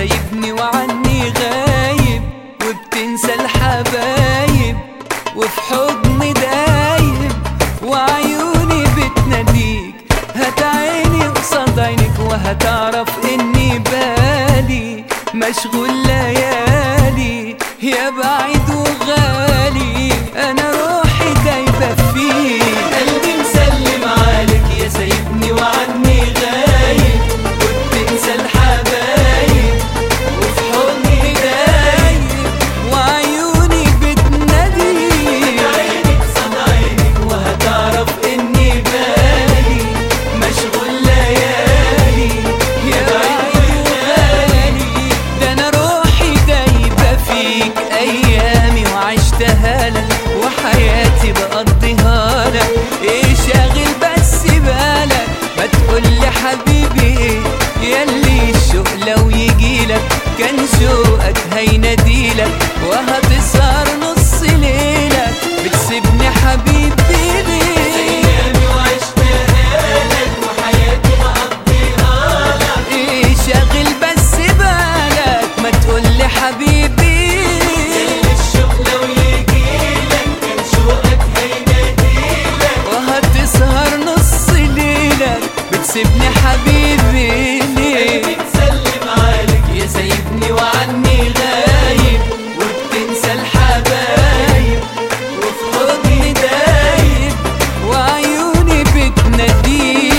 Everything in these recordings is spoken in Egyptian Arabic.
سايبني وعني غايب وبتنسى الحبايب وفي حضني دايب وعيوني بتناديك هات عيني قصاد عينك وهتعرف اني بالي مشغول ليالي يا بعيد وغالي انا روحي دايبه فيك قلبي مسلم عليك يا سايبني وعني غايب وبتنسى الحبايب وفي حضني دايب وعيوني بتناديك عينك صد عينك وهتعرف اني بالي مشغول ليالي يا بعيد وغالي ده انا روحي دايبه فيك ايامي وعشتها لك وحياتي بقضيها لك ايه شاغل بس بالك ما تقولي حبيبي ايه ياللي الشوق لو يجيلك كان شوقك هيناديلك وهتسهر نص ليلك بتسيبني حبيبي ليه ايامي وعشتها لك وحياتي بقضيها لك ايه شاغل بس بالك ما تقولي حبيبي الشوق لو يجيلك كان شوقك هيناديلك وهتسهر نص ليلك بتسيبني حبيبي ليه بتسلم عليك يا سايبني وعني غايب وبتنسى الحبايب وفي حضني دايب وعيوني بتناديك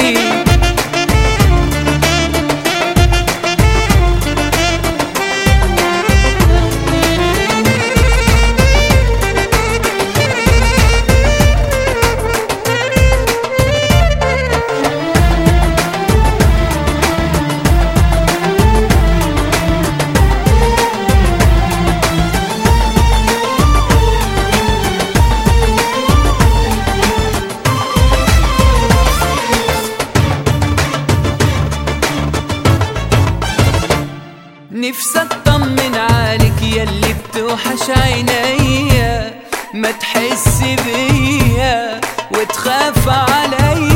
نفسي اطمن عليك ياللي بتوحش عينيا ما تحس بيا وتخاف عليا